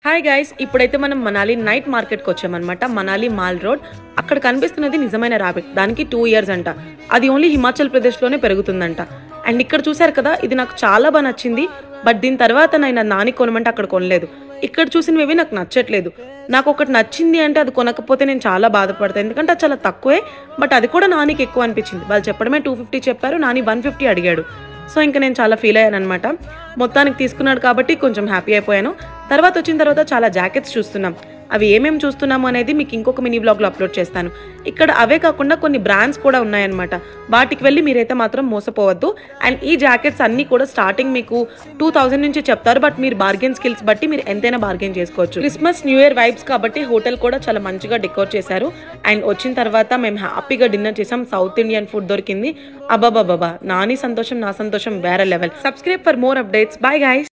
hi guys ఇప్పుడైతే మనం Manali night మార్కెట్కి వచ్చామన్నమాట మనాలి మాల్ రోడ్ అక్కడ కనిపిస్తున్నది నిజమైన ర్యాబిట్ దానికి టూ ఇయర్స్ అంట అది ఓన్లీ హిమాచల్ ప్రదేశ్లోనే పెరుగుతుందంట అండ్ ఇక్కడ చూసారు కదా ఇది నాకు చాలా బాగా నచ్చింది బట్ దీని తర్వాత నేను నాని కొనమంటే అక్కడ కొనలేదు ఇక్కడ చూసినవి నాకు నచ్చట్లేదు నాకు ఒకటి నచ్చింది అంటే అది కొనకపోతే నేను చాలా బాధపడతాను ఎందుకంటే అది చాలా తక్కువే బట్ అది కూడా నానికి ఎక్కువ అనిపించింది వాళ్ళు చెప్పడమే టూ ఫిఫ్టీ చెప్పారు నాని వన్ ఫిఫ్టీ అడిగాడు సో ఇంకా నేను చాలా ఫీల్ అయ్యాను అనమాట మొత్తానికి తీసుకున్నాడు కాబట్టి కొంచెం హ్యాపీ అయిపోయాను తర్వాత వచ్చిన తర్వాత చాలా జాకెట్స్ చూస్తున్నాం అవి ఏమేమి చూస్తున్నాము అనేది మీకు ఇంకొక మినీ బ్లాగ్లో అప్లోడ్ చేస్తాను ఇక్కడ అవే కాకుండా కొన్ని బ్రాండ్స్ కూడా ఉన్నాయన్నమాట వాటికి వెళ్ళి మీరైతే మాత్రం మోసపోవద్దు అండ్ ఈ జాకెట్స్ అన్నీ కూడా స్టార్టింగ్ మీకు టూ థౌజండ్ నుంచి చెప్తారు బట్ మీరు బార్గెన్ స్కిల్స్ బట్టి మీరు ఎంతైనా బార్గెన్ చేసుకోవచ్చు క్రిస్మస్ న్యూ ఇయర్ వైబ్స్ కాబట్టి హోటల్ కూడా చాలా మంచిగా డెకోర్ చేశారు అండ్ వచ్చిన తర్వాత మేము హ్యాపీగా డిన్నర్ చేసాం సౌత్ ఇండియన్ ఫుడ్ దొరికింది అబాబాబా నాని సంతోషం నా సంతోషం వేరే level subscribe for more updates bye guys